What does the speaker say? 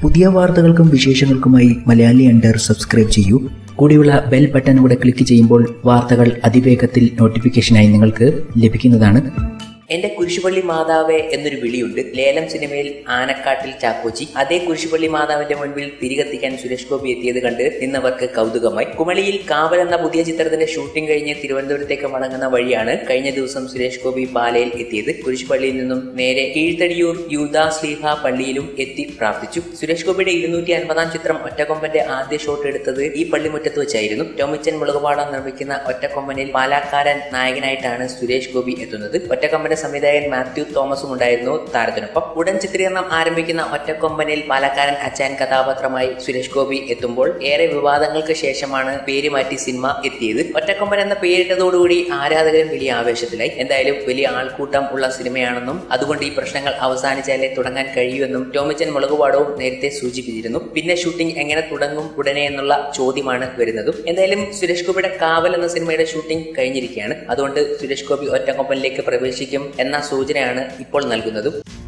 പുതിയ വാർത്തകൾക്കും വിശേഷങ്ങൾക്കുമായി Malayali under subscribe ചെയ്യൂ കൂടിയുള്ള ബെൽ ബട്ടൺ കൂടെ ക്ലിക്ക് ചെയ്യുമ്പോൾ വാർത്തകൾ അതിവേഗത്തിൽ നോട്ടിഫിക്കേഷനായി നിങ്ങൾക്ക് ലഭിക്കുന്നതാണ് എന്റെ കുരിശുപള്ളി മാതാവേ എന്നൊരു വിളിയുണ്ട് ലേലം സിനിമയിൽ ആനക്കാട്ടിൽ ചാക്കോച്ചി അതേ കുരിശുപള്ളി മാതാവിന്റെ മുൻപിൽ തിരികെത്തിക്കാൻ സുരേഷ് ഗോപി എത്തിയത് കണ്ട് നിന്നവർക്ക് കൗതുകമായി കുമളിയിൽ കാവൽ എന്ന പുതിയ ചിത്രത്തിന്റെ ഷൂട്ടിംഗ് കഴിഞ്ഞ് തിരുവനന്തപുരത്തേക്ക് മടങ്ങുന്ന വഴിയാണ് കഴിഞ്ഞ ദിവസം സുരേഷ് ഗോപി പാലയിൽ എത്തിയത് കുരിശുപള്ളിയിൽ നിന്നും നേരെ കീഴ്ത്തടിയൂർ യൂദാ സ്ലീഹ പള്ളിയിലും എത്തി പ്രാർത്ഥിച്ചു സുരേഷ് ഗോപിയുടെ ഇരുന്നൂറ്റി അൻപതാം ചിത്രം ഒറ്റക്കൊമ്പന്റെ ആദ്യ ഷോട്ട് എടുത്തത് ഈ പള്ളിമുറ്റത്ത് വെച്ചായിരുന്നു ടോമിച്ചൻ മുളകുപാടം നിർമ്മിക്കുന്ന ഒറ്റക്കൊമ്പനിൽ പാലാക്കാരൻ നായകനായിട്ടാണ് സുരേഷ് ഗോപി എത്തുന്നത് ഒറ്റക്കൊമ്പന്റെ സംവിധായകൻ മാത്യു തോമസും ഉണ്ടായിരുന്നു താരത്തിനൊപ്പം ഉടൻ ചിത്രീകരണം ആരംഭിക്കുന്ന ഒറ്റക്കൊമ്പനിൽ പാലക്കാരൻ അച്ചാൻ കഥാപാത്രമായി സുരേഷ് ഗോപി എത്തുമ്പോൾ ഏറെ വിവാദങ്ങൾക്ക് ശേഷമാണ് പേര് മാറ്റി സിനിമ എത്തിയത് ഒറ്റക്കൊമ്പൻ എന്ന പേരിട്ടതോടുകൂടി ആരാധകരും വലിയ ആവേശത്തിലായി എന്തായാലും വലിയ ആൾക്കൂട്ടം ഉള്ള സിനിമയാണെന്നും അതുകൊണ്ട് ഈ പ്രശ്നങ്ങൾ അവസാനിച്ചാലേ തുടങ്ങാൻ കഴിയൂവെന്നും ടോമിച്ചൻ മുളകുപാടവും നേരത്തെ സൂചിപ്പിച്ചിരുന്നു പിന്നെ ഷൂട്ടിംഗ് എങ്ങനെ തുടങ്ങും ഉടനെ എന്നുള്ള ചോദ്യമാണ് വരുന്നതും എന്തായാലും സുരേഷ് ഗോപിയുടെ കാവൽ എന്ന സിനിമയുടെ ഷൂട്ടിംഗ് കഴിഞ്ഞിരിക്കുകയാണ് അതുകൊണ്ട് സുരേഷ് ഗോപി ഒറ്റക്കൊമ്പനിലേക്ക് പ്രവേശിക്കും എന്ന സൂചനയാണ് ഇപ്പോൾ നൽകുന്നതും